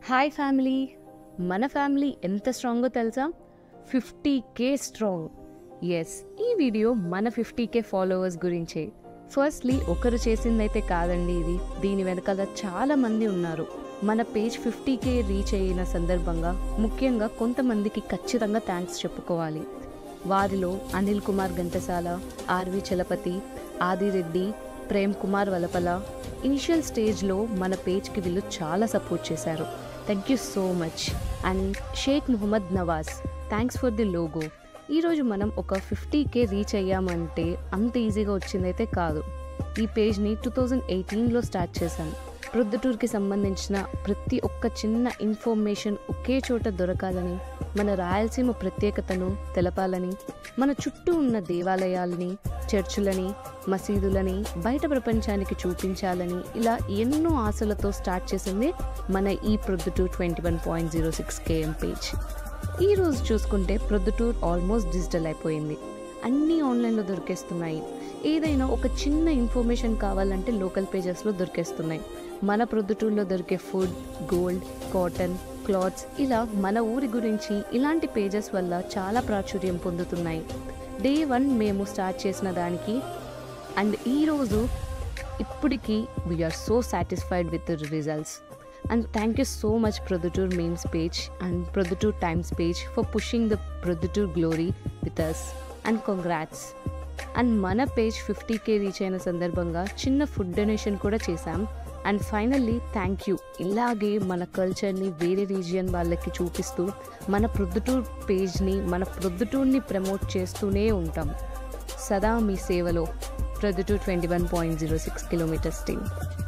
hi family మన family ఎంత స్ట్రాంగో తెలుసా ఫిఫ్టీ కే స్ట్రాంగ్ ఎస్ ఈ వీడియో మన ఫిఫ్టీ కే ఫాలోవర్స్ గురించే ఫస్ట్లీ ఒకరు చేసిందైతే కాదండి ఇది దీని వెనకాల చాలా మంది ఉన్నారు మన పేజ్ ఫిఫ్టీ కే రీచ్ అయిన సందర్భంగా ముఖ్యంగా కొంతమందికి ఖచ్చితంగా థ్యాంక్స్ చెప్పుకోవాలి వారిలో అనిల్ కుమార్ ఘంటసాల ఆర్వి చలపతి ఆదిరెడ్డి ప్రేమ్ కుమార్ వలపల ఇనిషియల్ స్టేజ్లో మన పేజ్కి వీళ్ళు చాలా సపోర్ట్ చేశారు thank you so much and Sheikh Muhammad Nawaz thanks for the logo ఈరోజు మనం ఒక ఫిఫ్టీ కే రీచ్ అయ్యామంటే అంత ఈజీగా వచ్చిందైతే కాదు ఈ పేజ్ని టూ థౌజండ్ ఎయిటీన్లో స్టార్ట్ చేశాను ప్రొద్దుటూరుకి సంబంధించిన ప్రతి ఒక్క చిన్న ఇన్ఫర్మేషన్ ఒకే చోట దొరకాలని మన రాయలసీమ ప్రత్యేకతను తెలపాలని మన చుట్టూ ఉన్న దేవాలయాలని చర్చులని మసీదులని బయట ప్రపంచానికి చూపించాలని ఇలా ఎన్నో ఆశలతో స్టార్ట్ చేసింది మన ఈ Proddatur twenty one point zero six KM page ఈ రోజు చూసుకుంటే ప్రొద్దుటూర్ ఆల్మోస్ట్ డిజిటల్ అయిపోయింది అన్నీ ఆన్లైన్లో దొరికేస్తున్నాయి ఏదైనా ఒక చిన్న ఇన్ఫర్మేషన్ కావాలంటే లోకల్ పేజెస్లో దొరికేస్తున్నాయి మన ప్రొద్దుటూరులో దొరికే ఫుడ్ గోల్డ్ కాటన్ క్లాత్స్ ఇలా మన ఊరి గురించి ఇలాంటి పేజెస్ వల్ల చాలా ప్రాచుర్యం పొందుతున్నాయి డే వన్ మేము స్టార్ట్ చేసిన దానికి అండ్ ఈరోజు ఇప్పటికీ we are so satisfied with the results and thank you so much Proddatur memes page and Proddatur times page for pushing the Proddatur glory with us and congrats and మన పేజ్ ఫిఫ్టీ కే రీచ్ అయిన సందర్భంగా చిన్న food donation కూడా చేశాం and finally thank you ఇలాగే మన కల్చర్ని వేరే రీజియన్ వాళ్ళకి చూపిస్తూ మన ప్రొద్దుటూర్ పేజ్ని మన ప్రొద్దుటూర్ని ప్రమోట్ చేస్తూనే ఉంటాం సదా మీ సేవలో Proddatur twenty one point zero six kilometres team